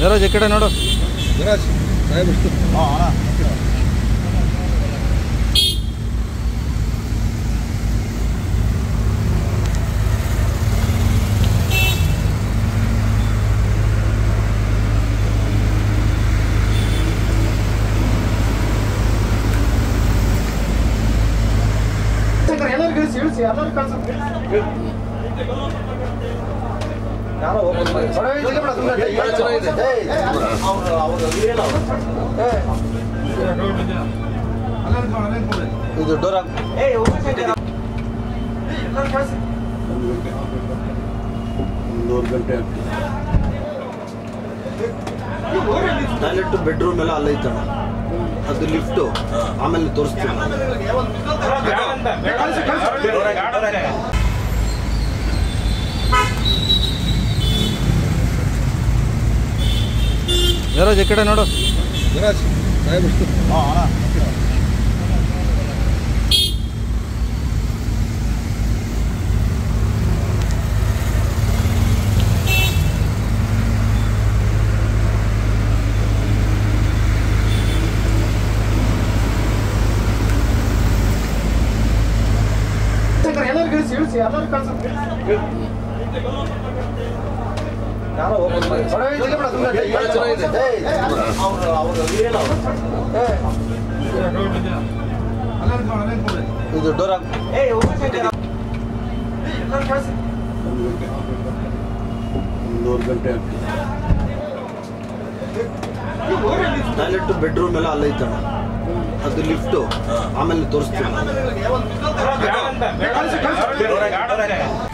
ಜರಾಜ್ ಈ ಕಡೆ ನೋಡು ಜರಾಜ್ ಸಾಹೇಬ್ ಎಷ್ಟು ಎಲ್ಲರೂ ಕಳಿಸಿ ಇಳಿಸಿ ಎಲ್ಲರೂ ಕಳ್ಸಿ ಯಾರೋ ಓಪನ್ ಮಾಡಿ ಹೊರಗೆ ಇಳಿಸಿ ಬಿಡು, ಸುಮ್ನೆ ಏ, ಏಳು ಜನ ಇದೆ. ಏ, ಅವ್ರು- ಅವ್ರು ಏನು ಅವ್ರು? ಏ, ಇದು ಡೋರ್ ಹಾಕ್ ಏ, ಹೋಗ್ಬೇಕು. ಎಲ್ಲರೂ ಕಳ್ಸಿ. ಒಂದೂವರೆ ಗಂಟೆ ಟಾಯ್ಲೆಟ್ ಬೆಡ್ರೂಮ್ ಎಲ್ಲ ಅಲ್ಲೇ ಐತಣ್ಣ ಅದು ಲಿಫ್ಟು ಆಮೇಲೆ ತೋರಿಸ್ತೀನಿ ಕಳ್ಸಿ, ಕಳ್ಸಿ. ಜರಾಜ್ ಈ ಕಡೆ ನೋಡು ಜರಾಜ್ ಸಾಹೇಬ್ ಎಷ್ಟು ಎಲ್ಲರೂ ಕಳಿಸಿ ಇಳಿಸಿ ಎಲ್ಲರೂ ಕಳ್ಸಿ. ಯಾರೋ ಓಪನ್ ಮಾಡಿ ಹೊರಗೆ ಇಳಿಸಿ ಬಿಡು, ಸುಮ್ನೆ ಏಳು ಜನ ಇದೆ. ಏ, ಅವ್ರು- ಅವ್ರು ಏನು ಅವ್ರು? ಏ, ಇದು ಡೋರ್ ಹಾಕ್ ಏ, ಹೋಗ್ಬೇಕು. ಎಲ್ಲರೂ ಕಳ್ಸಿ. ಒಂದೂವರೆ ಗಂಟೆ ಟಾಯ್ಲೆಟ್ ಬೆಡ್ರೂಮ್ ಎಲ್ಲ ಅಲ್ಲೇ ಐತಣ್ಣ ಅದು ಲಿಫ್ಟು ಆಮೇಲೆ ತೋರಿಸ್ತೀನಿ ಕಳ್ಸಿ, ಕಳ್ಸಿ.